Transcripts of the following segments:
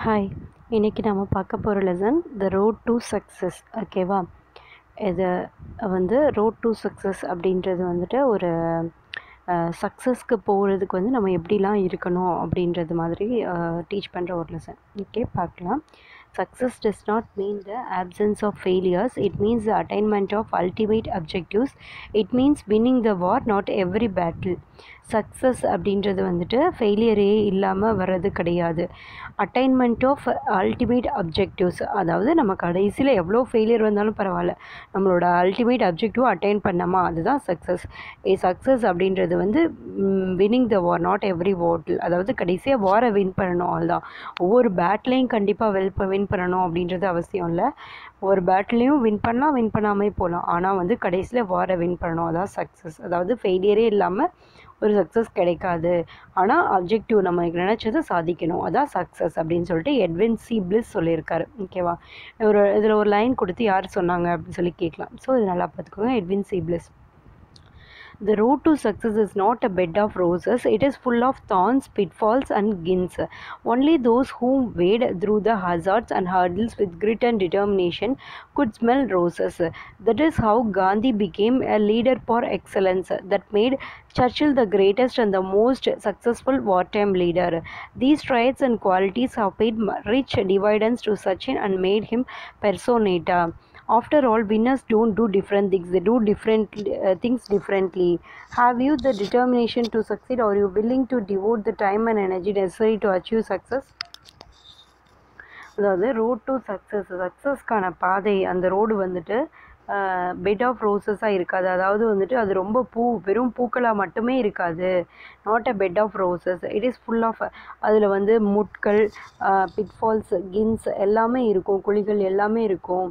Hi இன்றைக்கி நம்ம பார்க்க போகிற lesson the road to success ஓகேவா இது வந்து ரோட் டு சக்ஸஸ் அப்படின்றது வந்துட்டு ஒரு சக்ஸஸ்க்கு போகிறதுக்கு வந்து நம்ம எப்படிலாம் இருக்கணும் அப்படின்றது மாதிரி டீச் பண்ணுற ஒரு லெசன் ஓகே பார்க்கலாம் success does not mean the absence of failures it means the attainment of ultimate objectives it means winning the war not every battle success அப்படின்றது வந்துட்டு ஃபெயிலியரே இல்லாமல் வர்றது கிடையாது அட்டைன்மெண்ட் ஆஃப் அல்டிமேட் அப்ஜெக்டிவ்ஸ் அதாவது நம்ம கடைசியில் எவ்வளோ ஃபெயிலியர் வந்தாலும் பரவாயில்ல நம்மளோட அல்டிமேட் அப்ஜெக்டிவ் அட்டைன் பண்ணாமா அதுதான் சக்ஸஸ் ஏ சக்ஸஸ் அப்படின்றது வந்து winning the war not every battle அதாவது கடைசியாக வாரை வின் பண்ணணும் அதுதான் ஒவ்வொரு பேட்லேயும் கண்டிப்பாக வெல் வின் பண்ணணும் அப்படின்றது அவசியம் இல்லை ஒரு பேட்டிலையும் வின் பண்ணலாம் வின் பண்ணாமே போகலாம் ஆனால் வந்து கடைசியில் வாரை வின் பண்ணணும் அதான் சக்ஸஸ் அதாவது ஃபெயிலியரே இல்லாமல் ஒரு சக்ஸஸ் கிடைக்காது ஆனால் அப்ஜெக்டிவ் நம்ம நினச்சதை சாதிக்கணும் அதான் சக்ஸஸ் அப்படின்னு சொல்லிட்டு எட்வின் சி பிளிஸ் சொல்லியிருக்காரு ஓகேவா ஒரு இதில் ஒரு லைன் கொடுத்து யார் சொன்னாங்க அப்படின்னு சொல்லி கேட்கலாம் ஸோ இது நல்லா பார்த்துக்கோங்க Edwin C Bliss The road to success is not a bed of roses, it is full of thorns, pitfalls, and gins. Only those who wade through the hazards and hurdles with grit and determination could smell roses. That is how Gandhi became a leader for excellence, that made Churchill the greatest and the most successful wartime leader. These traits and qualities have paid rich dividends to Sachin and made him personata. after all winners don't do different things they do different uh, things differently have you the determination to succeed or are you willing to devote the time and energy necessary to achieve success அதாவது road to success சக்ஸஸ்க்கான பாதை அந்த road வந்துட்டு bed of ரோசஸாக இருக்காது அதாவது வந்துட்டு அது ரொம்ப பூ வெறும் பூக்களாக மட்டுமே இருக்காது not a bed of roses it is full of அதில் வந்து முட்கள் பிட்ஃபால்ஸ் கின்ஸ் எல்லாமே இருக்கும் குழிகள் எல்லாமே இருக்கும்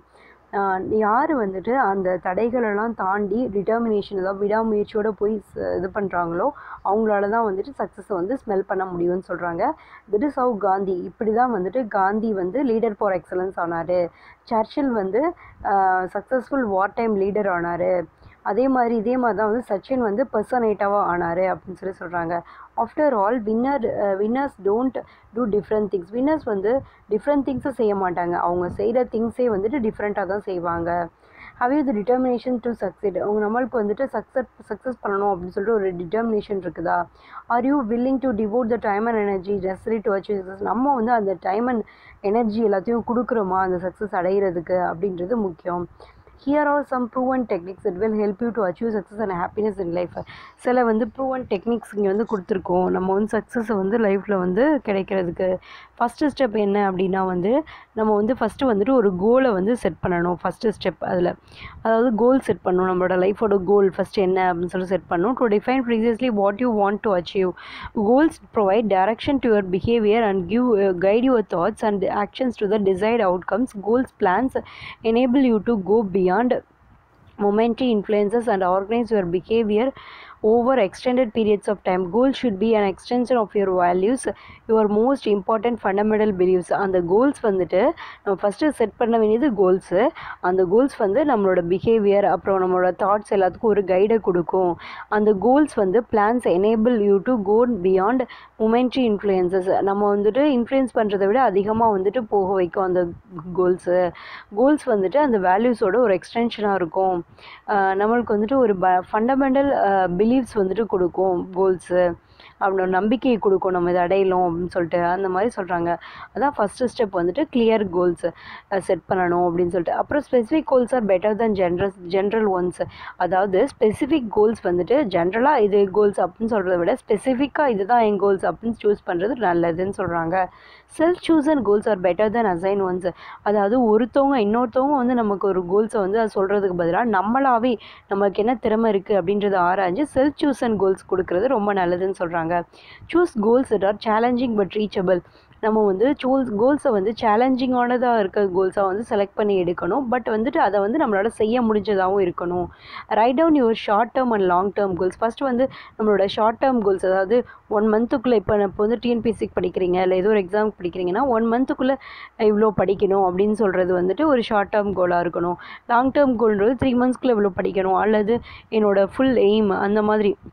யார் வந்துட்டு அந்த தடைகளெல்லாம் தாண்டி டிட்டர்மினேஷன் அதாவது விடாமுயற்சியோடு போய் இது பண்ணுறாங்களோ அவங்களால தான் வந்துட்டு சக்ஸஸை வந்து ஸ்மெல் பண்ண முடியும்னு சொல்கிறாங்க திட் இஸ் ஹவு காந்தி இப்படி தான் வந்துட்டு காந்தி வந்து லீடர் ஃபார் எக்ஸலன்ஸ் ஆனார் சர்ச்சில் வந்து சக்ஸஸ்ஃபுல் வார் டைம் லீடர் ஆனார் அதே மாதிரி இதே மாதிரி தான் வந்து சச்சின் வந்து பர்சனேட்டாவாக ஆனார் அப்படின்னு சொல்லி சொல்கிறாங்க after all winner winners don't do different things winners வந்து டிஃப்ரெண்ட் திங்ஸை செய்ய மாட்டாங்க அவங்க செய்கிற திங்ஸே வந்துட்டு டிஃப்ரெண்ட்டாக தான் செய்வாங்க have you the determination to succeed அவங்க நம்மளுக்கு வந்துட்டு சக்ஸஸ் சக்ஸஸ் பண்ணணும் அப்படின்னு சொல்லிட்டு ஒரு டிட்டர்மினேஷன் இருக்குதா are you willing to devote the time and energy necessary to achieve success நம்ம வந்து அந்த டைம் அண்ட் எனர்ஜி எல்லாத்தையும் கொடுக்குறோமா அந்த சக்ஸஸ் அடைகிறதுக்கு அப்படின்றது முக்கியம் here are some proven techniques it will help you to achieve success and happiness in life சில வந்து ப்ரூவன் டெக்னிக்ஸ் இங்கே வந்து கொடுத்துருக்கோம் நம்ம வந்து சக்ஸஸை வந்து லைஃப்பில் வந்து கிடைக்கிறதுக்கு ஃபஸ்ட்டு ஸ்டெப் என்ன அப்படின்னா வந்து நம்ம வந்து ஃபஸ்ட்டு வந்துட்டு ஒரு கோலை வந்து செட் பண்ணணும் ஃபஸ்ட்டு ஸ்டெப் அதில் அதாவது கோல் செட் பண்ணணும் நம்மளோட லைஃபோட கோல் ஃபஸ்ட்டு என்ன அப்படின்னு சொல்லி செட் பண்ணணும் to define precisely what you want to achieve goals provide direction to your behaviour and give guide your thoughts and actions to the desired outcomes goals plans enable you to go beyond momentary influences and organize your behavior over extended periods of time. Goals should be an extension of your values, your most important fundamental beliefs. அந்த goals வந்துட்டு நம்ம first set பண்ண வேண்டியது goals அந்த goals வந்து நம்மளோட behaviour அப்புறம் நம்மளோட தாட்ஸ் எல்லாத்துக்கும் ஒரு கைடை கொடுக்கும் அந்த கோல்ஸ் வந்து plans enable you to go beyond momentary influences நம்ம வந்துட்டு இன்ஃப்ளூயன்ஸ் பண்ணுறதை விட அதிகமாக வந்துட்டு போக வைக்கும் அந்த கோல்ஸு கோல்ஸ் வந்துட்டு அந்த வேல்யூஸோட ஒரு எக்ஸ்டென்ஷனாக இருக்கும் நம்மளுக்கு வந்துட்டு ஒரு ப ஃபண்டமெண்டல் பிலீவ்ஸ் வந்துட்டு கொடுக்கும் கோல்ஸு அவனோட நம்பிக்கையை கொடுக்கும் நம்ம இதை அடையலாம் அப்படின்னு சொல்லிட்டு அந்த மாதிரி சொல்கிறாங்க அதான் ஃபஸ்ட்டு ஸ்டெப் வந்துட்டு கிளியர் கோல்ஸ் செட் பண்ணணும் அப்படின்னு சொல்லிட்டு அப்புறம் specific goals are better then general general ones அதாவது ஸ்பெசிஃபிக் கோல்ஸ் வந்துட்டு ஜென்ரலாக இது கோல்ஸ் அப்படின்னு சொல்கிறத விட ஸ்பெசிஃபிக்காக இதுதான் என் கோல்ஸ் அப்படின்னு சூஸ் பண்ணுறது நல்லதுன்னு சொல்கிறாங்க self chosen goals are better then assigned ones அதாவது ஒருத்தவங்க இன்னொருத்தவங்க வந்து நமக்கு ஒரு கோல்ஸை வந்து அது சொல்கிறதுக்கு பதிலாக நம்மளாவே நமக்கு என்ன திறமை இருக்குது அப்படின்றத ஆராய்ஞ்சு செல்ஃப் சூசன் கோல்ஸ் கொடுக்குறது ரொம்ப நல்லதுன்னு சொல்கிறாங்க choose goals that are challenging but reachable நம்ம வந்து சோல்ஸ் கோல்ஸை வந்து சேலஞ்சிங்கானதாக இருக்க கோல்ஸாக வந்து செலக்ட் பண்ணி எடுக்கணும் பட் வந்துட்டு அதை வந்து நம்மளால் செய்ய முடிஞ்சதாகவும் இருக்கணும் write down your short term and long term goals first வந்து நம்மளோட ஷார்ட் டேர்ம் கோல்ஸ் அதாவது ஒன் மந்த்துக்குள்ளே இப்போ இப்போ வந்து டிஎன்பிஎஸ்சிக்கு படிக்கிறீங்க இல்லை ஏதோ ஒரு எக்ஸாம் படிக்கிறீங்கன்னா ஒன் மந்த்துக்குள்ளே இவ்வளோ படிக்கணும் அப்படின்னு சொல்கிறது வந்துட்டு ஒரு ஷார்ட் டேர்ம் கோலாக இருக்கணும் லாங் டேர்ம் கோல்ன்றது த்ரீ மந்த்ஸ்க்குள்ளே இவ்வளோ படிக்கணும் அல்லது என்னோடய ஃபுல் எய்ம் அந்த மாதிரி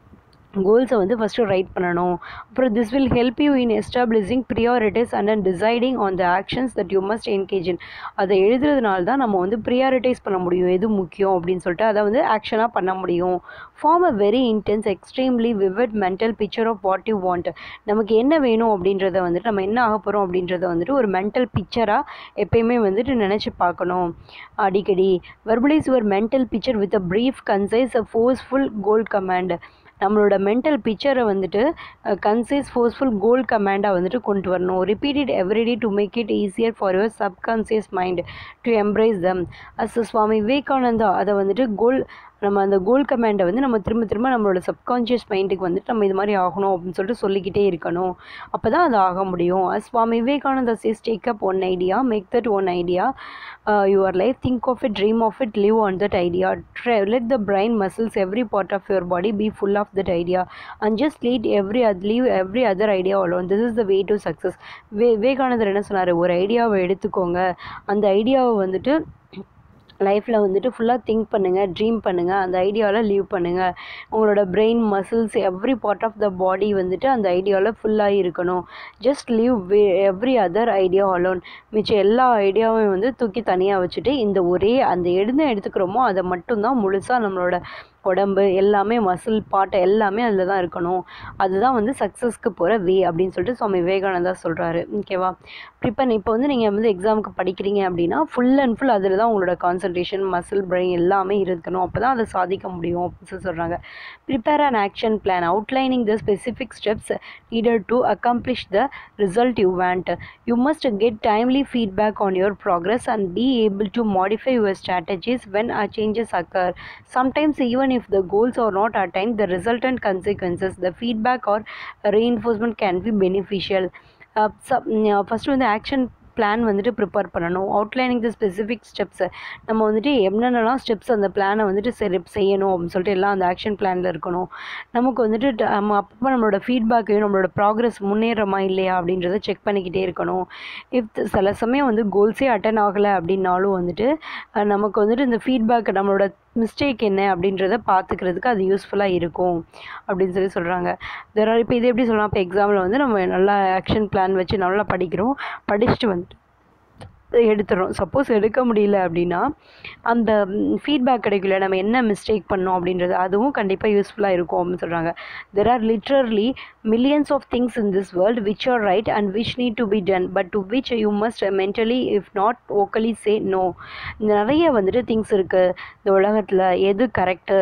கோல்ஸை வந்து ஃபஸ்ட்டு ரைட் பண்ணணும் அப்புறம் this will help you in establishing priorities and and deciding on the actions that you must engage in அதை எழுதுறதுனால தான் நம்ம வந்து ப்ரியாரிட்டைஸ் பண்ண முடியும் எது முக்கியம் அப்படின்னு சொல்லிட்டு அதை வந்து ஆக்ஷனாக பண்ண முடியும் form a very intense extremely vivid mental picture of what you want நமக்கு என்ன வேணும் அப்படின்றத வந்துட்டு நம்ம என்ன ஆக போகிறோம் அப்படின்றத வந்துட்டு ஒரு மென்டல் பிக்சராக எப்பயுமே வந்துட்டு நினச்சி பார்க்கணும் அடிக்கடி verbalise your mental picture with a brief concise a forceful goal command நம்மளோட மென்டல் பிக்சரை வந்துட்டு கன்சைஸ் ஃபோர்ஸ்ஃபுல் கோல் கமாண்டாக வந்துட்டு கொண்டு வரணும் repeat it every day to make it easier for your subconscious mind to embrace them as Swami Vivekananda அதை வந்துட்டு கோல் நம்ம அந்த கோல் கமாண்டை வந்து நம்ம திரும்ப திரும்ப நம்மளோட சப்கான்ஷியஸ் மைண்டுக்கு வந்துட்டு நம்ம இது மாதிரி ஆகணும் அப்படின்னு சொல்லிட்டு சொல்லிக்கிட்டே இருக்கணும் அப்போ தான் அது ஆக முடியும் as Swami Vivekananda says take up one idea make that one idea your life think of it dream of it live on that idea let the brain muscles every part of your body be full of that idea and just lead every அது leave every other idea alone this is the way to success way Vivekanandar என்ன சொன்னார் ஒரு ஐடியாவை எடுத்துக்கோங்க அந்த ஐடியாவை வந்துட்டு லைஃப்பில் வந்துட்டு ஃபுல்லாக திங்க் பண்ணுங்கள் ட்ரீம் பண்ணுங்கள் அந்த ஐடியாவில் லீவ் பண்ணுங்கள் உங்களோட brain muscles every part of the body வந்துட்டு அந்த ஐடியாவில் ஃபுல்லாக இருக்கணும் just leave every other idea alone மிச்சம் எல்லா ஐடியாவையும் வந்து தூக்கி தனியாக வச்சுட்டு இந்த ஒரே அந்த எடுத்து எடுத்துக்கிறோமோ அதை மட்டும்தான் முழுசாக நம்மளோட உடம்பு எல்லாமே மசில் பாட்டு எல்லாமே அதில் தான் இருக்கணும் அதுதான் வந்து சக்ஸஸ்க்கு போகிற வே அப்படின்னு சொல்லிட்டு சுவாமி விவேகானந்தா சொல்கிறாரு ஓகேவா ப்ரிப்பர் இப்போ வந்து நீங்கள் வந்து எக்ஸாமுக்கு படிக்கிறீங்க அப்படின்னா ஃபுல் அண்ட் ஃபுல் அதில் தான் உங்களோட கான்சன்ட்ரேஷன் மசில் பிரெயின் எல்லாமே இருக்கணும் அப்போ தான் அதை சாதிக்க முடியும் அப்படின்னு சொல்லி சொல்கிறாங்க prepare an action plan outlining the specific steps needed to accomplish the result you want you must get timely feedback on your progress and be able to modify your strategies when a changes occur sometimes even if the goals are not attained, the resultant consequences, the feedback or reinforcement can be beneficial. Uh, so, uh, first வந்து action plan வந்துட்டு prepare பண்ணணும் outlining the specific ஸ்டெப்ஸை நம்ம வந்துட்டு என்னென்னலாம் steps அந்த பிளானை வந்துட்டு சரி செய்யணும் அப்படின்னு சொல்லிட்டு எல்லாம் அந்த ஆக்ஷன் பிளானில் இருக்கணும் நமக்கு வந்துட்டு ட- நம்ம அப்பப்போ நம்மளோட ஃபீட்பேக்கையும் நம்மளோட ப்ராக்ரஸ் முன்னேறமா இல்லையா அப்படின்றத செக் பண்ணிக்கிட்டே இருக்கணும் இஃப் சில சமயம் வந்து கோல்ஸே அட்டன் ஆகலை அப்படின்னாலும் வந்துட்டு அஹ், நமக்கு வந்துட்டு இந்த ஃபீட்பேக் நம்மளோட மிஸ்டேக் என்ன அப்படின்றத பார்த்துக்கிறதுக்கு அது யூஸ்ஃபுல்லாக இருக்கும் அப்படின்னு சொல்லி சொல்கிறாங்க தெர் இப்போ இது எப்படி சொல்லலாம் இப்போ எக்ஸாமில் வந்து நம்ம நல்லா ஆக்ஷன் பிளான் வச்சு நல்லா படிக்கிறோம் படிச்சுட்டு வந்துட்டு எடுத்துடுறோம் சப்போஸ் எடுக்க முடியல அப்படின்னா அந்த ஃபீட்பேக் கிடைக்கல நம்ம என்ன மிஸ்டேக் பண்ணோம் அப்படின்றது அதுவும் கண்டிப்பாக யூஸ்ஃபுல்லாக இருக்கும் அப்படின்னு சொல்கிறாங்க there are literally millions of things in this world which are right and which need to be done but to which you must mentally if not vocally say no நிறைய வந்துட்டு திங்ஸ் இருக்குது இந்த உலகத்தில் எது கரெக்டு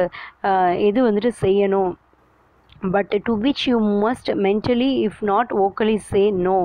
எது வந்துட்டு செய்யணும் but to which you must mentally if not vocally say no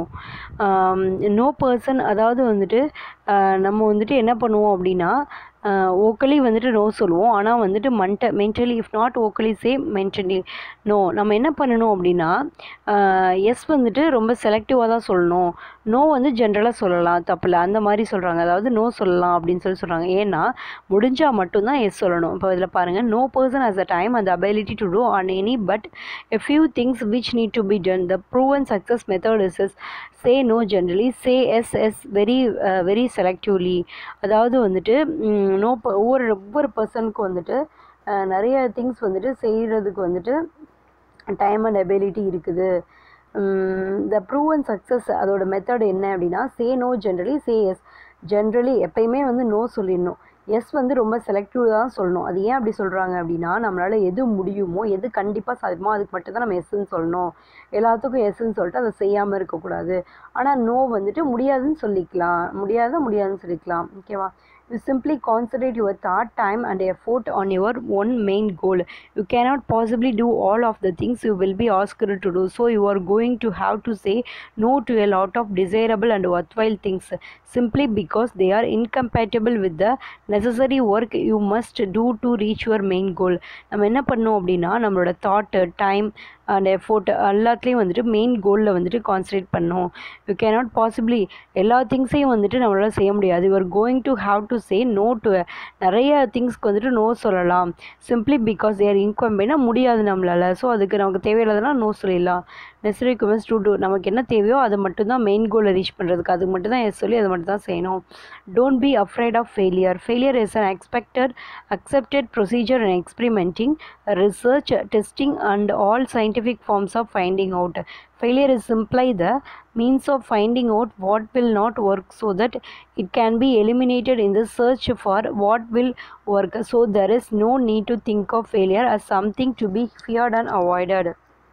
no person அதாவது வந்துட்டு ஆஹ் நம்ம வந்துட்டு என்ன பண்ணுவோம் அப்படின்னா ஓக்கலி வந்துட்டு நோ சொல்லுவோம் ஆனால் வந்துட்டு மண்ட mentally if not vocally say mentally no நம்ம என்ன பண்ணணும் அப்படின்னா எஸ் வந்துட்டு ரொம்ப செலக்டிவாக தான் சொல்லணும் நோ வந்து ஜென்ரலாக சொல்லலாம் தப்பில்ல அந்த மாதிரி சொல்கிறாங்க அதாவது நோ சொல்லலாம் அப்படின்னு சொல்லி சொல்கிறாங்க ஏன்னா முடிஞ்சால் மட்டும்தான் எஸ் சொல்லணும் இப்போ இதில் பாருங்கள் no person has a time அந்த ability to do on any but a few things which need to be done the proven success method is is say no generally say yes yes very uh, very selectively அதாவது வந்துட்டு no ஒவ்வொரு ஒவ்வொரு பர்சனுக்கு வந்துட்டு அஹ், நிறைய things வந்துட்டு செய்கிறதுக்கு வந்துட்டு டைம் அண்ட் அபிலிட்டி இருக்குது த ப்ரூவன் சக்ஸஸ் அதோட மெத்தட் என்ன அப்படின்னா say no generally say yes generally எப்பயுமே வந்து நோ சொல்லிடணும் எஸ் வந்து ரொம்ப செலக்டிவ் தான் சொல்லணும் அது ஏன் அப்படி சொல்கிறாங்க அப்படின்னா நம்மளால் எது முடியுமோ எது கண்டிப்பாக சாதிக்குமோ அதுக்கு மட்டும் தான் நம்ம எஸ்ன்னு சொல்லணும் எல்லாத்துக்கும் எஸ்ன்னு சொல்லிட்டு அதை செய்யாமல் இருக்கக்கூடாது ஆனால் நோ வந்துட்டு முடியாதுன்னு சொல்லிக்கலாம் முடியாத முடியாதுன்னு சொல்லிக்கலாம் ஓகேவா you simply concentrate your thought time and effort on your one main goal you cannot possibly do all of the things you will be asked to do so you are going to have to say no to a lot of desirable and worthwhile things simply because they are incompatible with the necessary work you must do to reach your main goal நம்ம என்ன பண்ணோம் அப்படின்னா நம்மளோட thought time and effort எல்லாத்துலேயும் வந்துட்டு main கோலில் வந்துட்டு concentrate பண்ணணும் you cannot possibly எல்லா திங்ஸையும் வந்துட்டு நம்மளால் செய்ய முடியாது you are going to have to say no to நிறைய திங்ஸ்க்கு வந்துட்டு நோ சொல்லலாம் சிம்ப்ளி பிகாஸ் தேர் இன்கம்பேனா முடியாது நம்மளால் ஸோ அதுக்கு நமக்கு தேவையில்லாதனா நோ சொல்லிடலாம் நெசரி குமெண்ட்ஸ் டூ டூ நமக்கு என்ன தேவையோ அதை மட்டும்தான் மெயின் கோலை ரீச் பண்ணுறதுக்கு அதுக்கு மட்டும் தான் எஸ் சொல்லி அதை மட்டும் தான் செய்யணும் don't be afraid of failure failure is unexpected accepted procedure and experimenting research testing and all scientific forms of finding out. Failure is simply the means of finding out what will not work so that it can be eliminated in the search for what will work. So there is no need to think of failure as something to be feared and avoided.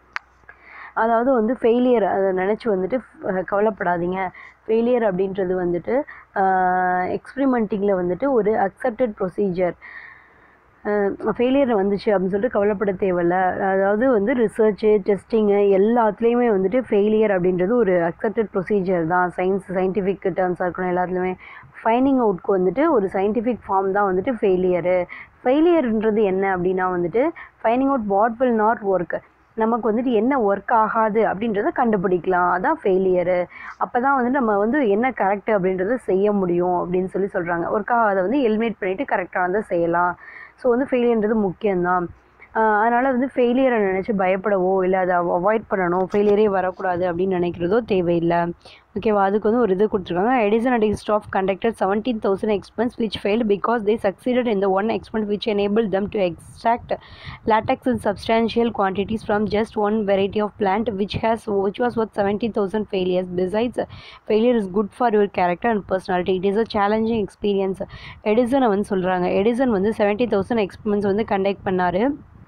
அதாவது வந்து failure அதை நினச்சி வந்துட்டு அஹ், கவலைப்படாதீங்க failure அப்படின்றது வந்துட்டு எக்ஸ்பிரிமெண்டிங்கில் வந்துட்டு ஒரு அக்செப்டட் ப்ரொசீஜர் ஃபெயிலியர் வந்துச்சு அப்படின்னு சொல்லிட்டு கவலைப்பட தேவையில்ல அதாவது வந்து ரிசர்ச்சு டெஸ்டிங்கு எல்லாத்துலேயுமே வந்துட்டு ஃபெயிலியர் அப்படின்றது ஒரு அக்செப்டட் ப்ரொசீஜர் தான் சயின்ஸ் சயின்டிஃபிக் டேர்ம்ஸாக இருக்கணும் எல்லாத்துலேயுமே ஃபைண்டிங் அவுட்க்கு வந்துட்டு ஒரு சயின்டிஃபிக் ஃபார்ம் தான் வந்துட்டு ஃபெயிலியரு ஃபெயிலியர்ன்றது என்ன அப்படின்னா வந்துட்டு finding out what will not work நமக்கு வந்துட்டு என்ன ஒர்க் ஆகாது அப்படின்றத கண்டுபிடிக்கலாம் அதான் ஃபெயிலியரு அப்போ தான் வந்துட்டு நம்ம வந்து என்ன கரெக்ட் அப்படின்றத செய்ய முடியும் அப்படின்னு சொல்லி சொல்கிறாங்க ஒர்க் ஆகாத வந்து எலிமினேட் பண்ணிவிட்டு கரெக்டானதை செய்யலாம் ஸோ வந்து ஃபெயிலியர்ன்றது முக்கியம்தான் அதனால் வந்து ஃபெயிலியரை நினச்சி பயப்படவோ இல்லை அதை அவாய்ட் பண்ணணும் ஃபெயிலியரே வரக்கூடாது அப்படின்னு நினைக்கிறதோ தேவையில்லை ஓகேவா அதுக்கு வந்து ஒரு இது கொடுத்துருக்காங்க Edison and staff conducted seventeen thousand experiments which failed because they succeeded in the one experiment which enabled them to extract latex in substantial quantities from just one variety of plant which has which was worth 70000 failures besides failure is good for your character and personality it is a challenging experience எடிசனை வந்து சொல்கிறாங்க Edison வந்து seventy thousand experiments வந்து conduct பண்ணார்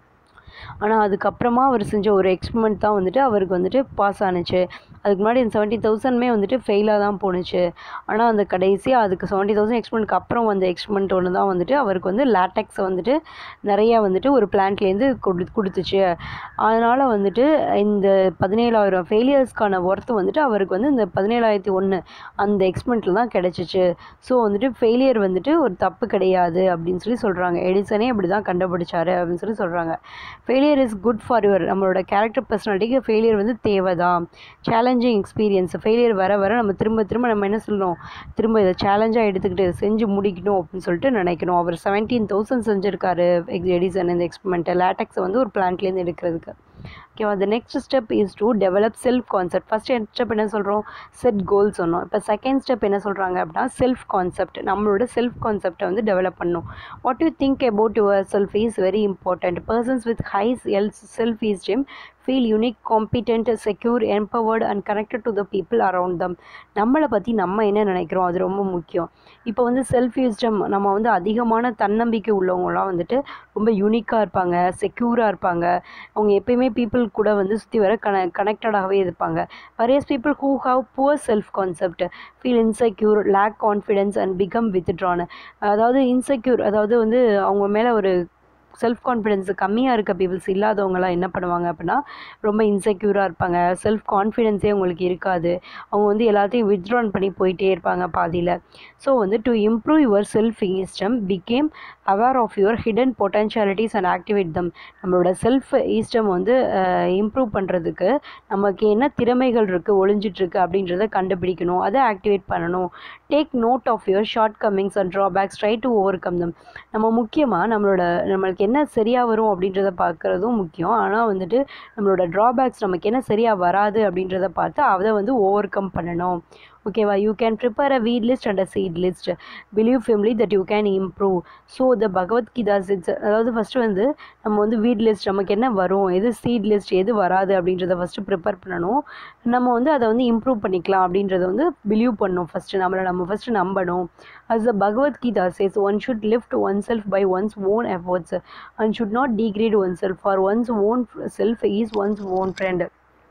ஆனால் அதுக்கப்புறமா அவர் செஞ்ச ஒரு எக்ஸ்பெரிமெண்ட் தான் வந்துட்டு அவருக்கு வந்துட்டு பாஸ் ஆனுச்சு அதுக்கு முன்னாடி இந்த செவன்ட்டி தௌசண்ட்மே வந்துட்டு ஃபெயிலாக தான் போணுச்சு ஆனால் அந்த கடைசியாக அதுக்கு செவன்ட்டி தௌசண்ட் எக்ஸ்பெரிமெண்ட்க்கு அப்புறம் வந்த எக்ஸ்பெரிமெண்ட் ஒன்று தான் வந்துட்டு அவருக்கு வந்து லேட்டெக்ஸை வந்துட்டு நிறையா வந்துட்டு ஒரு பிளான்ட்லேருந்து கொடு கொடுத்துச்சு அதனால் வந்துட்டு இந்த பதினேழாயிரம் ஃபெயிலியர்ஸ்க்கான ஒர்த்து வந்துட்டு அவருக்கு வந்து இந்த பதினேழாயிரத்தி ஒன்று அந்த எக்ஸ்பெரிமெண்ட்டில் தான் கிடச்சிச்சு ஸோ வந்துட்டு ஃபெயிலியர் வந்துட்டு ஒரு தப்பு கிடையாது அப்படின்னு சொல்லி சொல்கிறாங்க எடிசனே அப்படி தான் கண்டுபிடிச்சாரு அப்படின்னு சொல்லி சொல்கிறாங்க failure is good for your நம்மளோட கேரக்டர் பர்சனாலிட்டிக்கு ஃபெயிலியர் வந்து தேவை தான் சேலஞ்சிங் எக்ஸ்பீரியன்ஸ் ஃபெயிலியர் வர வர நம்ம திரும்ப திரும்ப நம்ம என்ன சொல்லணும் திரும்ப இதை சேலஞ்சாக எடுத்துக்கிட்டு இதை செஞ்சு முடிக்கணும் அப்படின்னு சொல்லிட்டு நினைக்கணும் அவர் செவன்டீன் தௌசண்ட் செஞ்சுருக்காரு எடிசன் இந்த எக்ஸ்பெரிமெண்ட்டை லேட்டக்ஸை வந்து ஒரு பிளான்ட்லேருந்து எடுக்கிறதுக்கு ஓகேவா the next step is to develop self concept first step என்ன சொல்கிறோம் செட் கோல் சொன்னோம் இப்போ செகண்ட் ஸ்டெப் என்ன சொல்கிறாங்க அப்படின்னா செல்ஃப் கான்செப்ட் நம்மளோட செல்ஃப் கான்செப்டை வந்து டெவலப் பண்ணணும் what you think about your self is very important persons with high self esteem feel unique competent secure empowered and connected to the people around them நம்மளை பற்றி நம்ம என்ன நினைக்கிறோம் அது ரொம்ப முக்கியம் இப்போ வந்து செல்ஃப் யூஸ்டம் நம்ம வந்து அதிகமான தன்னம்பிக்கை உள்ளவங்களாம் வந்துட்டு ரொம்ப யூனிக்காக இருப்பாங்க செக்யூராக இருப்பாங்க அவங்க எப்பயுமே பீப்புள் கூட வந்து சுற்றி வர கன கனெக்டடாகவே இருப்பாங்க whereas people who have poor self concept feel insecure lack confidence and become withdrawn அதாவது இன்செக்யூர் அதாவது வந்து அவங்க மேலே ஒரு செல்ஃப் கான்ஃபிடென்ஸ் கம்மியாக இருக்க பீப்புள்ஸ் இல்லாதவங்களாம் என்ன பண்ணுவாங்க அப்படின்னா ரொம்ப இன்செக்யூராக இருப்பாங்க செல்ஃப் கான்ஃபிடென்ஸே அவங்களுக்கு இருக்காது அவங்க வந்து எல்லாத்தையும் வித்ட்ரான் பண்ணி போயிட்டே இருப்பாங்க பாதியில் ஸோ வந்து to improve your self esteem became aware of your hidden potentialities and activate them நம்மளோட செல்ஃப் ஈஸ்டம் வந்து இம்ப்ரூவ் பண்ணுறதுக்கு நமக்கு என்ன திறமைகள் இருக்குது ஒளிஞ்சிட்ருக்கு அப்படின்றத கண்டுபிடிக்கணும் அதை ஆக்டிவேட் பண்ணணும் take note of your shortcomings and drawbacks try to overcome them நம்ம முக்கியமாக நம்மளோட நம்மளுக்கு என்ன சரியாக வரும் அப்படின்றத பார்க்குறதும் முக்கியம் ஆனால் வந்துட்டு நம்மளோட ட்ராபேக்ஸ் நமக்கு என்ன சரியாக வராது அப்படின்றத பார்த்து அதை வந்து ஓவர் கம் பண்ணணும் ஓகேவா you can prepare a weed list and a seat list believe firmly that you can improve so the Bhagavad Gita சிட்ஸ் அதாவது ஃபஸ்ட்டு வந்து நம்ம வந்து வீட் லிஸ்ட் நமக்கு என்ன வரும் எது சீட் லிஸ்ட் எது வராது அப்படின்றத ஃபஸ்ட்டு ப்ரிப்பேர் பண்ணணும் நம்ம வந்து அதை வந்து இம்ப்ரூவ் பண்ணிக்கலாம் அப்படின்றத வந்து பிலீவ் பண்ணணும் ஃபஸ்ட்டு நம்மளை நம்ம ஃபஸ்ட்டு நம்பணும் as the Bhagavad Gita says one should lift oneself by one's own efforts and should not degrade oneself for one's own self is one's own friend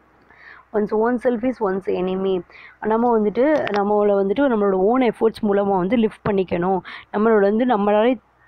one's own self is one's enemy நம்ம வந்துட்டு நம்மளை வந்துட்டு நம்மளோட own efforts மூலமாக வந்து lift பண்ணிக்கணும் நம்மளோட வந்து நம்மளாலே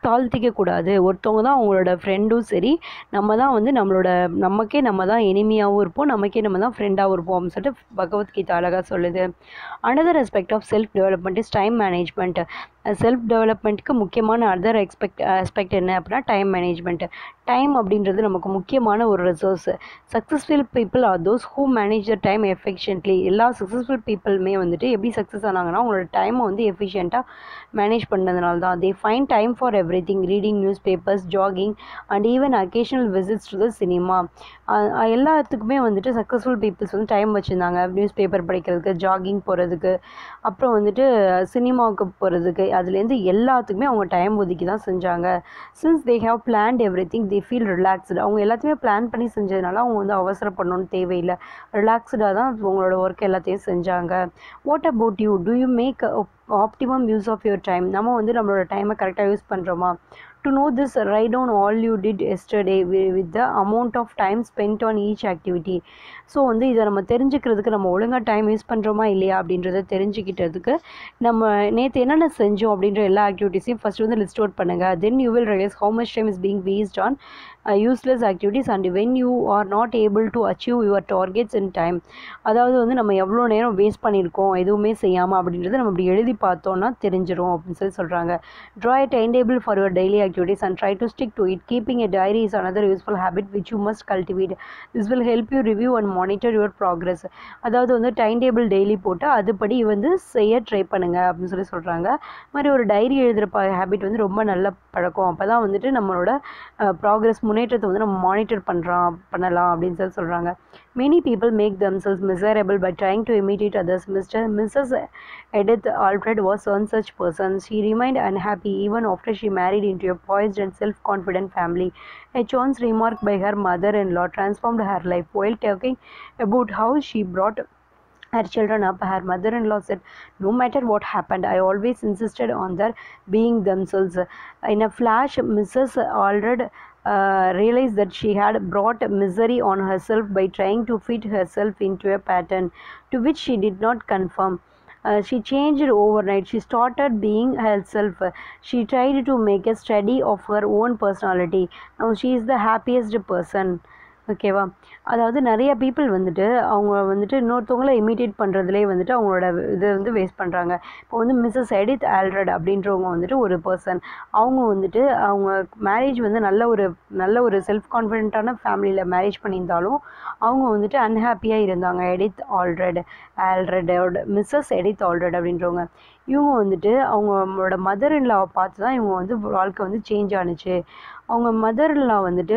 தாழ்த்திக்க கூடாது ஒருத்தவங்க தான் அவங்களோட ஃப்ரெண்டும் சரி நம்ம தான் வந்து நம்மளோட நமக்கே நம்ம தான் எனிமியாகவும் இருப்போம் நமக்கே நம்ம தான் ஃப்ரெண்டாகவும் இருப்போம் அப்படின்னு சொல்லிட்டு பகவத்கீதா அழகாக சொல்லுது another respect of self development is time management self டெவலப்மெண்ட்டுக்கு முக்கியமான அதர் எக்ஸ்பெக்ட் ஆஸ்பெக்ட் என்ன அப்படின்னா டைம் மேனேஜ்மெண்ட் டைம் அப்படின்றது நமக்கு முக்கியமான ஒரு resource successful people are those who manage the time efficiently எல்லா சக்ஸஸ்ஃபுல் பீப்புளுமே வந்துட்டு எப்படி சக்ஸஸ் ஆனாங்கன்னா அவங்களோட டைமை வந்து எஃபிஷியண்ட்டாக மேனேஜ் பண்ணதுனால தான் they find time for everything reading newspapers jogging and even occasional visits to the cinema எல்லாத்துக்குமே வந்துட்டு சக்ஸஸ்ஃபுல் பீப்புள்ஸ் வந்து டைம் வச்சுருந்தாங்க நியூஸ் பேப்பர் படிக்கிறதுக்கு ஜாகிங் போகிறதுக்கு அப்புறம் வந்துட்டு சினிமாவுக்கு போகிறதுக்கு அதுலேருந்து எல்லாத்துக்குமே அவங்க டைம் ஒதுக்கி தான் செஞ்சாங்க since they have planned everything they feel relaxed அவங்க எல்லாத்தையுமே பிளான் பண்ணி செஞ்சதுனால அவங்க வந்து அவசரப்படணும்னு தேவையில்லை ரிலாக்ஸ்டாக தான் அவங்களோட ஒர்க் எல்லாத்தையும் செஞ்சாங்க what about you do you make optimum use of your time நம்ம வந்து நம்மளோட டைமை கரெக்டாக யூஸ் பண்ணுறோமா to know this write down all you did yesterday with the amount of time spent on each activity so வந்து இதை நம்ம தெரிஞ்சுக்கிறதுக்கு நம்ம ஒழுங்காக டைம் யூஸ் பண்ணுறோமா இல்லையா அப்படின்றத தெரிஞ்சுக்கிட்டதுக்கு நம்ம நேற்று என்னென்ன செஞ்சோம் அப்படின்ற எல்லா ஆக்டிவிட்டீஸையும் ஃபஸ்ட் வந்து லிஸ்ட் அவுட் பண்ணுங்கள் then you will realise how much time is being waste on useless activities and when you are not able to achieve your targets in time அதாவது வந்து நம்ம எவ்வளோ நேரம் வேஸ்ட் பண்ணியிருக்கோம் எதுவுமே செய்யாமல் அப்படின்றத நம்ம இப்படி எழுதி பார்த்தோன்னா தெரிஞ்சிடும் அப்படின்னு சொல்லி சொல்கிறாங்க draw a time table for your daily activities and try to stick to it keeping a diary is another useful habit which you must cultivate this will help you review and monitor your progress அதாவது வந்து time table daily போட்டு அதுபடி வந்து செய்ய try பண்ணுங்க அப்படின்னு சொல்லி சொல்கிறாங்க மாதிரி ஒரு டைரி எழுதுகிற ப ஹேபிட் வந்து ரொம்ப நல்ல பழக்கம் அப்போ தான் வந்துட்டு நம்மளோட ப்ராக்ரஸ் முன்னேற்றத்தை வந்து நம்ம மானிட்டர் பண்ணுறோம் பண்ணலாம் அப்படின்னு சொல்லி சொல்கிறாங்க many people make themselves miserable by trying to imitate others mister missus Edith Alfred was one such person she remained unhappy even after she married into a poised and self-confident family a chance remark by her mother-in-law transformed her life while talking about how she brought her children up her mother-in-law said no matter what happened i always insisted on their being themselves in a flash mrs aldred uh, realized that she had brought misery on herself by trying to fit herself into a pattern to which she did not conform uh, she changed overnight she started being herself she tried to make a study of her own personality now she is the happiest person ஓகேவா அதாவது நிறைய people வந்துட்டு அவங்க வந்துட்டு இன்னொருத்தவங்கள imitate பண்ணுறதுலேயே வந்துட்டு அவங்களோட இதை வந்து வேஸ்ட் பண்ணுறாங்க இப்போ வந்து மிஸ்ஸஸ் எடித் ஆல்ரட் அப்படின்றவங்க வந்துட்டு ஒரு பர்சன் அவங்க வந்துட்டு அவங்க மேரேஜ் வந்து நல்ல ஒரு நல்ல ஒரு செல்ஃப் கான்ஃபிடென்ட்டான ஃபேமிலியில் மேரேஜ் பண்ணியிருந்தாலும் அவங்க வந்துட்டு அன்ஹாப்பியாக இருந்தாங்க எடித் ஆல்ரெட் ஆல்ரெடோட மிஸ்ஸஸ் எடித் ஆல்ரெட் அப்படின்றவங்க இவங்க வந்துட்டு அவங்களோட மதர் இன்லாவை பார்த்து தான் இவங்க வந்து வாழ்க்கை வந்து சேஞ்ச் ஆனுச்சு அவங்க மதர் இன்லா வந்துட்டு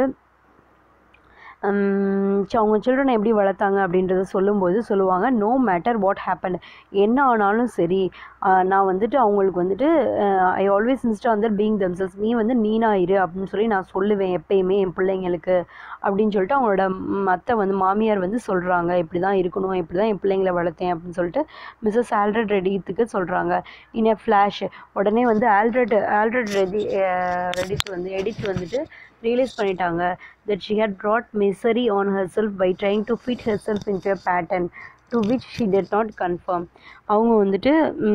அவங்க சில்ட்ரனை எப்படி வளர்த்தாங்க அப்படின்றத சொல்லும்போது சொல்லுவாங்க நோ மேட்டர் வாட் ஹேப்பன் என்ன ஆனாலும் சரி நான் வந்துட்டு அவங்களுக்கு வந்துட்டு ஐ ஆல்வேஸ் இன்ஸ்டா வந்து பீங் தம்செல்ஸ் நீ வந்து நீனா இரு அப்படின்னு சொல்லி நான் சொல்லுவேன் எப்பயுமே என் பிள்ளைங்களுக்கு அப்படின்னு சொல்லிட்டு அவங்களோட அத்தை வந்து மாமியார் வந்து சொல்கிறாங்க இப்படி தான் இருக்கணும் இப்படி தான் என் பிள்ளைங்களை வளர்த்தேன் அப்படின்னு சொல்லிட்டு மிஸ்ஸஸ் ஆல்ரெட் ரெடித்துக்கு சொல்கிறாங்க இன் எ ஃப்ளாஷ் உடனே வந்து ஆல்ரெட் ஆல்ரெட் ரெடி ரெடித் வந்து எடிட் வந்துட்டு ரியலைஸ் பண்ணிட்டாங்க that she had brought misery on herself by trying to fit herself into a pattern to which she did not conform அவங்க வந்துட்டு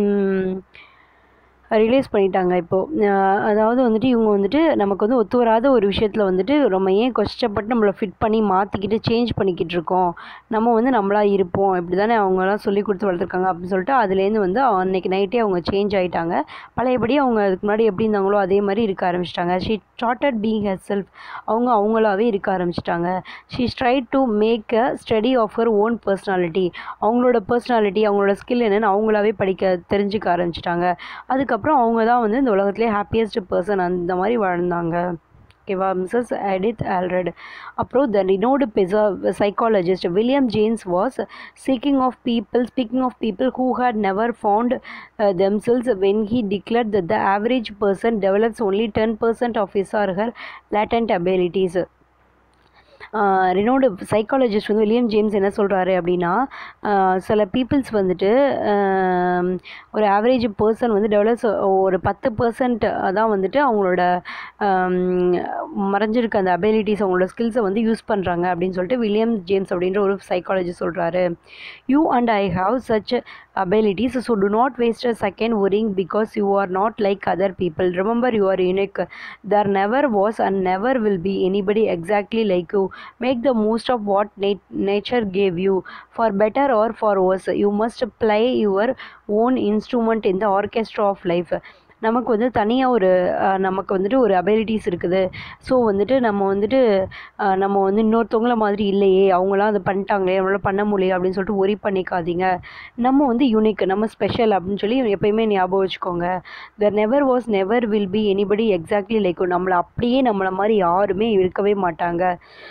ரிலீஸ் பண்ணிட்டாங்க இப்போது அதாவது வந்துட்டு இவங்க வந்துட்டு நமக்கு வந்து ஒத்து வராத ஒரு விஷயத்தில் வந்துட்டு ரொம்ப ஏன் கஷ்டப்பட்டு நம்மளை ஃபிட் பண்ணி மாற்றிக்கிட்டு சேஞ்ச் பண்ணிக்கிட்டு இருக்கோம் நம்ம வந்து நம்மளா இருப்போம் இப்படி தானே அவங்களாம் சொல்லி கொடுத்து வளர்த்துருக்காங்க அப்படின்னு சொல்லிட்டு அதுலேருந்து வந்து அன்னைக்கு நைட்டே அவங்க சேஞ்ச் ஆகிட்டாங்க பழையபடி அவங்க அதுக்கு முன்னாடி எப்படி இருந்தாங்களோ அதே மாதிரி இருக்க ஆரம்பிச்சிட்டாங்க she started being herself அவங்க அவங்களாவே இருக்க ஆரம்பிச்சிட்டாங்க she try to make a study of her own personality அவங்களோட பர்சனாலிட்டி அவங்களோட ஸ்கில் என்னென்னு அவங்களாவே படிக்க தெரிஞ்சுக்க ஆரம்பிச்சிட்டாங்க அதுக்கப்புறம் அதுக்கப்புறம் அவங்க தான் வந்து இந்த உலகத்திலே ஹாப்பியஸ்ட் பர்சன் அந்த மாதிரி வாழ்ந்தாங்க ஓகேவா மிஸ்ஸஸ் எடித் ஆல்ரெட் அப்புறம் த ரினோடு பெசா psychologist William James was seeking of people speaking of people who had never found themselves when he declare that the average person develops only ten percent of his or her latent abilities renowned psychologist வந்து William James என்ன சொல்கிறாரு அப்படின்னா ஆஹ் சில peoples வந்துட்டு ஆம், ஒரு average person வந்து develops ஒரு பத்து பர்சன்ட் தான் வந்துட்டு அவங்களோட ஆம், மறைஞ்சிருக்க அந்த அபிலிட்டிஸ் அவங்களோட ஸ்கில்ஸை வந்து யூஸ் பண்ணுறாங்க அப்படின்னு சொல்லிட்டு வில்லியம் ஜேம்ஸ் அப்படின்ற ஒரு சைக்காலஜி சொல்கிறாரு you and I have such abilities so do not waste a second worrying because you are not like other people remember you are unique there never was and never will be anybody exactly like you make the most of what nat- nature gave you for better or for worse you must play your own instrument in the orchestra of life நமக்கு வந்து தனியாக ஒரு அஹ், நமக்கு வந்துட்டு ஒரு abilities இருக்குது so வந்துட்டு நம்ம வந்துட்டு அஹ், நம்ம வந்து இன்னொருத்தவங்கள மாதிரி இல்லையே அவங்களாம் அதை பண்ணிட்டாங்களே நம்மளால பண்ண முடியல அப்படின்னு சொல்லிட்டு ஒரி பண்ணிக்காதீங்க நம்ம வந்து யூனிக் நம்ம ஸ்பெஷல் அப்படின்னு சொல்லி எப்பயுமே ஞாபகம் வச்சுக்கோங்க there never was never will be anybody exactly like நம்மளை அப்படியே நம்மளை மாதிரி யாருமே இருக்கவே மாட்டாங்க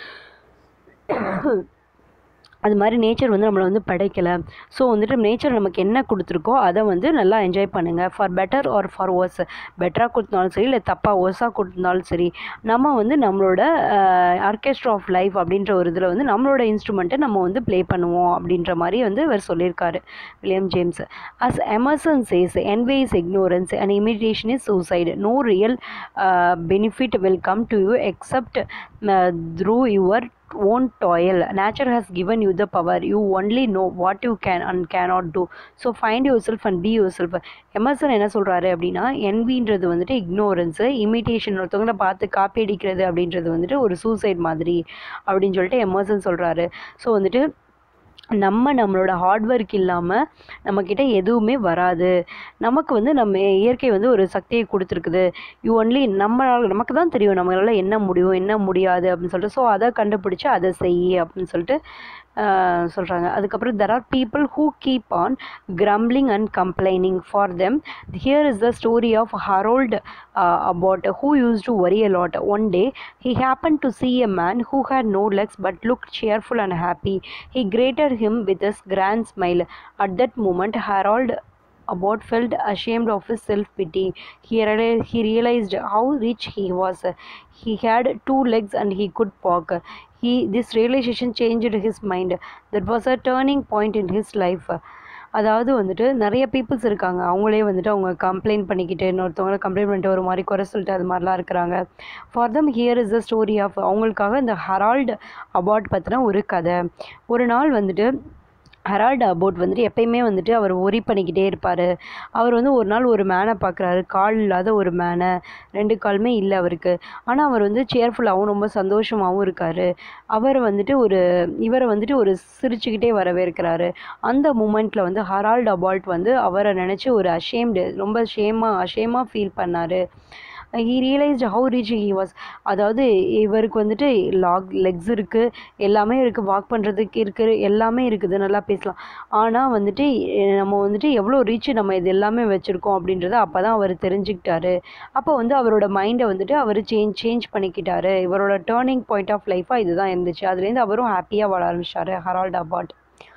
அது மாதிரி நேச்சர் வந்து நம்மளை வந்து படைக்கலை ஸோ வந்துட்டு நேச்சர் நமக்கு என்ன கொடுத்துருக்கோ அதை வந்து நல்லா என்ஜாய் பண்ணுங்கள் for better or for worse பெட்டராக கொடுத்தாலும் சரி இல்லை தப்பாக ஒர்ஸாக கொடுத்துருந்தாலும் சரி நம்ம வந்து நம்மளோட ஆர்கெஸ்ட்ரா ஆஃப் லைஃப் அப்படின்ற ஒரு இதில் வந்து நம்மளோட இன்ஸ்ட்ருமெண்ட்டை நம்ம வந்து ப்ளே பண்ணுவோம் அப்படின்ற மாதிரி வந்து இவர் சொல்லியிருக்காரு William James as Emerson says envy is ignorance and imitation is suicide no real uh, benefit will come to you except uh, through your own toil nature has given you the power you only know what you can and cannot do so find yourself and be yourself Emerson என்ன சொல்கிறாரு அப்படின்னா envyன்றது வந்துட்டு இக்னோரன்ஸு imitation ஒருத்தவங்கள பார்த்து copy அடிக்கிறது அப்படின்றது வந்துட்டு ஒரு சூசைட் மாதிரி அப்படின்னு சொல்லிட்டு எமர்சன் சொல்கிறாரு ஸோ வந்துட்டு நம்ம நம்மளோட ஹார்ட் ஒர்க் இல்லாமல் நம்மக்கிட்ட எதுவுமே வராது நமக்கு வந்து நம்ம இயற்கை வந்து ஒரு சக்தியை கொடுத்துருக்குது யூ ஒன்லி நம்மளால் நமக்கு தான் தெரியும் நம்மளால என்ன முடியும் என்ன முடியாது அப்படின்னு சொல்லிட்டு ஸோ அதை கண்டுபிடிச்சி அதை செய் அப்படின்னு சொல்லிட்டு சொல்கிறாங்க அதுக்கப்புறம் there are people who keep on grumbling and complaining for them here is the story of harold uh, about who used to worry a lot one day he happened to see a man who had no legs but looked cheerful and happy he greeted him with his grand smile at that moment harold Abbott felt ashamed of his self pity. He, reali- he realized how rich he was. He had two legs and he could walk. He, this realization changed his mind. That was a turning point in his life. அதாவது வந்துட்டு நிறைய peoples இருக்காங்க அவங்களே வந்துட்டு அவங்க complaint பண்ணிக்கிட்டு இன்னொருத்தவங்கள complaint பண்ணிட்டு ஒரு மாதிரி குறை சொல்லிட்டு அது மாதிரிலாம் இருக்கிறாங்க for them here is the story of அவங்களுக்காக இந்த ஹரால்டு அபார்ட் பற்றின ஒரு கதை ஒரு நாள் வந்துட்டு ஹெரால்டு அபோட் வந்துட்டு எப்பயுமே வந்துட்டு அவர் ஒரி பண்ணிக்கிட்டே இருப்பார் அவர் வந்து ஒரு நாள் ஒரு மேனை பார்க்குறாரு கால் இல்லாத ஒரு மேனை ரெண்டு காலுமே இல்லை அவருக்கு ஆனால் அவர் வந்து சேர்ஃபுல்லாகவும் ரொம்ப சந்தோஷமாகவும் இருக்கார் அவர் வந்துட்டு ஒரு இவரை வந்துட்டு ஒரு சிரிச்சுக்கிட்டே வரவேற்கிறாரு அந்த மூமெண்ட்டில் வந்து ஹரால்டு அபால்ட் வந்து அவரை நினச்சி ஒரு அஷேம்டு ரொம்ப ஷேமாக அஷேமாக ஃபீல் பண்ணார் he realised how rich he was அதாவது இவருக்கு வந்துட்டு லாக் லெக்ஸ் இருக்குது எல்லாமே இருக்குது வாக் பண்ணுறதுக்கு இருக்குது எல்லாமே இருக்குது நல்லா பேசலாம் ஆனால் வந்துட்டு எ- நம்ம வந்துட்டு எவ்வளோ ரீச் நம்ம இது எல்லாமே வச்சுருக்கோம் அப்படின்றத அப்போ தான் அவர் தெரிஞ்சுக்கிட்டாரு அப்போ வந்து அவரோட மைண்டை வந்துட்டு அவர் சேஞ்ச் சேஞ்ச் பண்ணிக்கிட்டாரு இவரோட டேர்னிங் பாயிண்ட் ஆஃப் லைஃபாக இதுதான் இருந்துச்சு அதுலேருந்து அவரும் ஹாப்பியாக வாழ ஆரம்பிச்சாரு Harold Abbott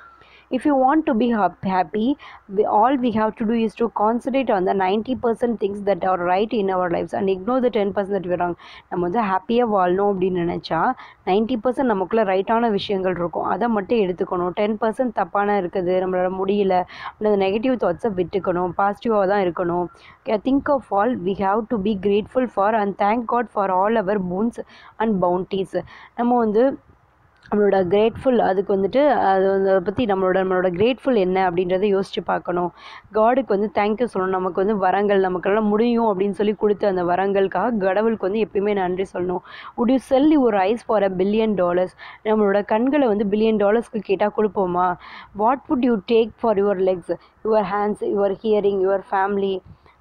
if you want to be hap- happy we, all we have to do is to concentrate on the 90% things that are right in our lives and ignore the 10% that we're wrong நம்ம வந்து ஹாப்பியாக வாழணும் அப்படின்னு நினச்சா 90% percent நமக்குள்ளே ரைட்டான விஷயங்கள் இருக்கும் அதை மட்டும் எடுத்துக்கணும் டென் பர்சன்ட் தப்பான இருக்குது நம்மளால முடியல அந்த நெகட்டிவ் தாட்ஸை விட்டுக்கணும் பாசிட்டிவாக தான் இருக்கணும் think of all we have to be grateful for and thank God for all our boons and bounties நம்ம வந்து நம்மளோட கிரேட்ஃபுல் அதுக்கு வந்துட்டு அது வந்து அதை பற்றி நம்மளோட நம்மளோட கிரேட்ஃபுல் என்ன அப்படின்றத யோசிச்சு பார்க்கணும் காடுக்கு வந்து தேங்க்யூ சொல்லணும் நமக்கு வந்து வரங்கள் நமக்கெல்லாம் முடியும் அப்படின்னு சொல்லி கொடுத்த அந்த வரங்களுக்காக கடவுளுக்கு வந்து எப்பயுமே நன்றி சொல்லணும் would you sell your eyes for a billion dollars நம்மளோட கண்களை வந்து பில்லியன் டாலர்ஸ்க்கு கேட்டால் கொடுப்போமா what would you take for your legs your hands your hearing your family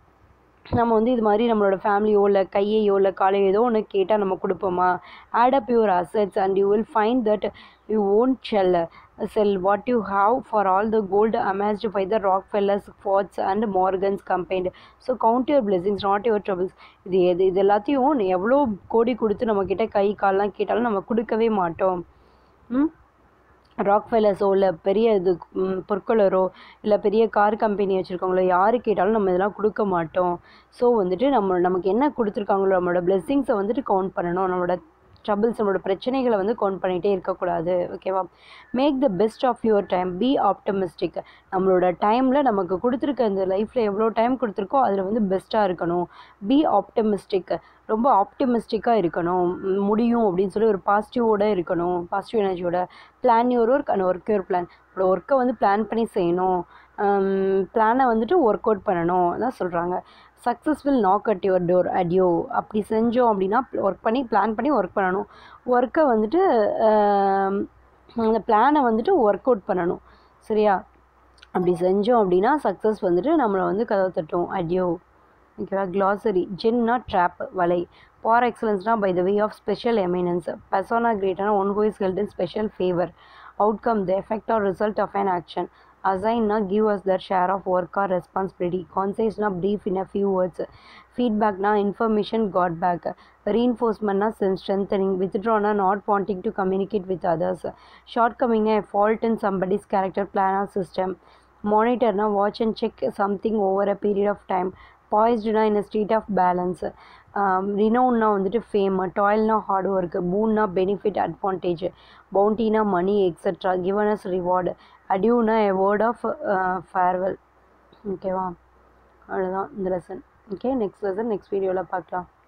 நம்ம வந்து இது மாதிரி நம்மளோட ஃபேமிலியோ இல்லை கையையோ இல்லை காலையோ ஏதோ ஒன்று கேட்டால் நம்ம கொடுப்போமா add up your assets and you will find that you won't sell sell what you have for all the gold amassed by the Rockefellers Fords and Morgans combined so count your blessings not your troubles இது எது இது எல்லாத்தையும் நீ எவ்வளோ கோடி கொடுத்து நம்மக்கிட்ட கை கால்லாம் கேட்டாலும் நம்ம கொடுக்கவே மாட்டோம் ம் ராக்ஃபெல்லர்ஸோ இல்லை பெரிய இது ம், பொற்கொள்ளரோ இல்லை பெரிய கார் கம்பெனி வச்சுருக்கவங்களோ யாரு கேட்டாலும் நம்ம இதெல்லாம் கொடுக்க மாட்டோம் ஸோ வந்துட்டு நம்ம நமக்கு என்ன கொடுத்துருக்காங்களோ நம்மளோட பிளெஸ்ஸிங்ஸை வந்துட்டு கவுண்ட் பண்ணணும் நம்மளோட ட்ரபிள்ஸ் நம்மளோட பிரச்சனைகளை வந்து கவுண்ட் பண்ணிகிட்டே இருக்கக்கூடாது ஓகேவா make the best of your time be optimistic நம்மளோட டைமில் நமக்கு கொடுத்துருக்க இந்த லைஃப்பில் எவ்வளோ டைம் கொடுத்துருக்கோ அதில் வந்து பெஸ்ட்டாக இருக்கணும் பி ஆப்டமிஸ்டிக் ரொம்ப ஆப்டிமிஸ்டிக்காக இருக்கணும் ம், முடியும் அப்படின்னு சொல்லி ஒரு பாசிட்டிவோட இருக்கணும் பாசிட்டிவ் எனர்ஜியோட plan your work and work your plan உங்களோட ஒர்க்கை வந்து பிளான் பண்ணி செய்யணும் பிளானை வந்துட்டு ஒர்க் அவுட் பண்ணணும் அதான் சொல்கிறாங்க successful knock at your door adieu அப்படி செஞ்சோம் அப்படின்னா ஒர்க் பண்ணி பிளான் பண்ணி ஒர்க் பண்ணணும் ஒர்க்கை வந்துட்டு ஆம், அந்த பிளானை வந்துட்டு ஒர்க் அவுட் பண்ணணும் சரியா அப்படி செஞ்சோம் அப்படின்னா சக்ஸஸ் வந்துட்டு நம்மளை வந்து கதவை தட்டும் அடியோ ஓகேவா glossary ஜென்னா ட்ராப் வலை ஃபார் எக்ஸலன்ஸ்னா by the way of special eminence persona கிரேட்டான one who is held in special favour outcome the effect or result of an action அசைன்னா give as their share of work or responsibility கான்சைஸ்னா brief in a few words ஃபீட்பேக்னா information got back ரீஇன்ஃபோர்ஸ்மெண்ட்னா strengthening வித்ட்ரானா not wanting to communicate with others ஷார்ட் கம்மிங்னா fault in somebody's character plan or system மானிட்டர்னா watch and check something over a period of time பாய்ஸ்டுனா in state of balance ரினவுன்னா வந்துட்டு fame டாயில்னா hard work பூன்னா benefit advantage பவுண்டினா money extra given as reward அடியூனா a word of farewell ஓகேவா அவ்வளோதான் இந்த lesson okay next lesson next வீடியோவில் பார்க்கலாம்